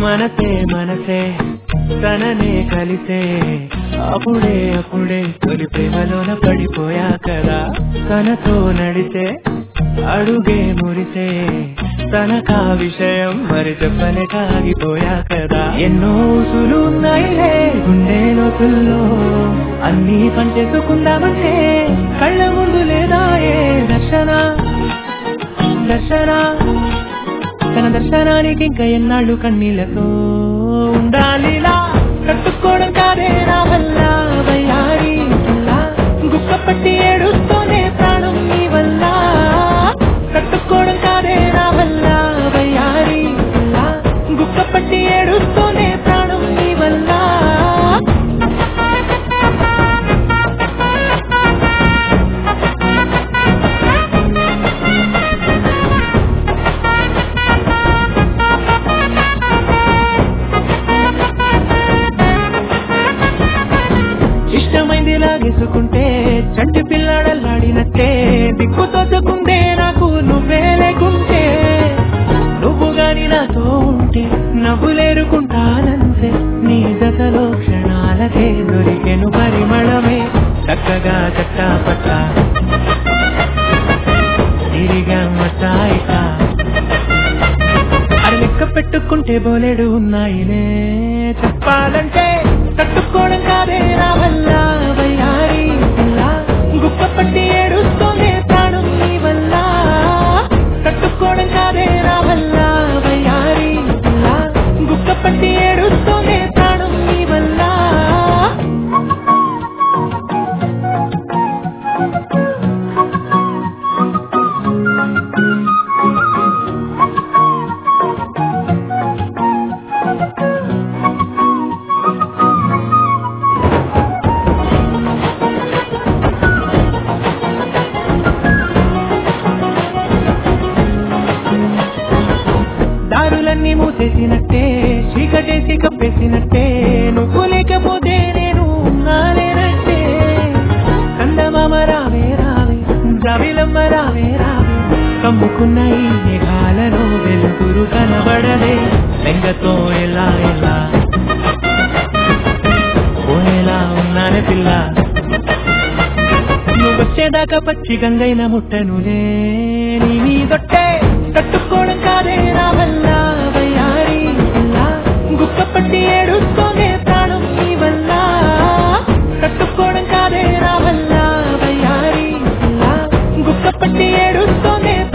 మనసే మనసే తననే కలిసే అప్పుడే అప్పుడే తొలి ప్రేమలోన పడిపోయా కదా తనతో నడితే అడుగే మురిసే తనకా విషయం మరి చెప్పనే కాగిపోయా కదా ఎన్నో ఊసులు ఉన్నాయిలే గుండె లోతుల్లో అన్నీ పంచేసుకుందామంటే కళ్ళ ముందు లేదా ఏ దర్శన దర్శన తన దర్శనానికి ఇంకా ఎన్నాళ్ళు కన్నీళ్లతో ఉండాలిలా కట్టుకోవడం కాదే నా వల్ల వయ్యారి పిల్ల. గుక్కపట్టి ఏడుస్తూనే ప్రాణం నీ వల్ల కట్టుకోవడం కాదే నా వల్ల వయ్యారి పిల్ల. గుక్కపట్టి ఏడుస్తూనే ప్రాణం నీ వల్ల ఇష్టమైంది లాగేసుకుంటే చంటి పిల్లాడల్లాడినట్టే దిక్కు తోచకుంటే నాకు నువ్వే లేకుంటే నువ్వు గాని నాతో ఉంటే నవ్వులేరుకుంటానంతే నీ జతలో క్షణాలకే దొరికెను పరిమళమే చక్కగా చట్టా పట్ట తిరిగా మట్టాయిట అది లెక్క పెట్టుకుంటే బోలెడు ఉన్నాయిలే చెప్పాలంటే తట్టుకోవడం కాదే నా వల్ల వయ్యారి పిల్ల. గుప్పపట్టి ఏడుస్తూనే ప్రాణం నీ వల్ల తట్టుకోవడం కాదే నా వల్ల వయ్యారి పిల్ల. గుప్పపట్టి ఏడుస్తూనే ప్రాణం నీ వల్ల దారులన్నీ మూసేసినట్టే చీకటేసి కప్పేసినట్టే నువ్వు లేకపోతే నేను ఉన్నానేనట్టే కందమామ రావే రావే జవిలమ్మ రావే రావే కమ్ముకున్న ఈ మేఘాలలో వెలుగురు కనబడదే లెంగతో ఎలా ఎలా పోయేలా ఉన్నానే పిల్ల నువ్వొచ్చేదాకా పచ్చి గంగైన ముట్టనులే నీ మీదొట్టే తట్టుకోవడం కాదే నా వల్ల వయ్యారి పిల్ల. గుక్కపట్టి ఏడుస్తూనే ప్రాణం నీ వల్ల తట్టుకోవడం కాదే నా వల్ల వయ్యారి పిల్ల. గుక్కపట్టి ఏడుస్తూనే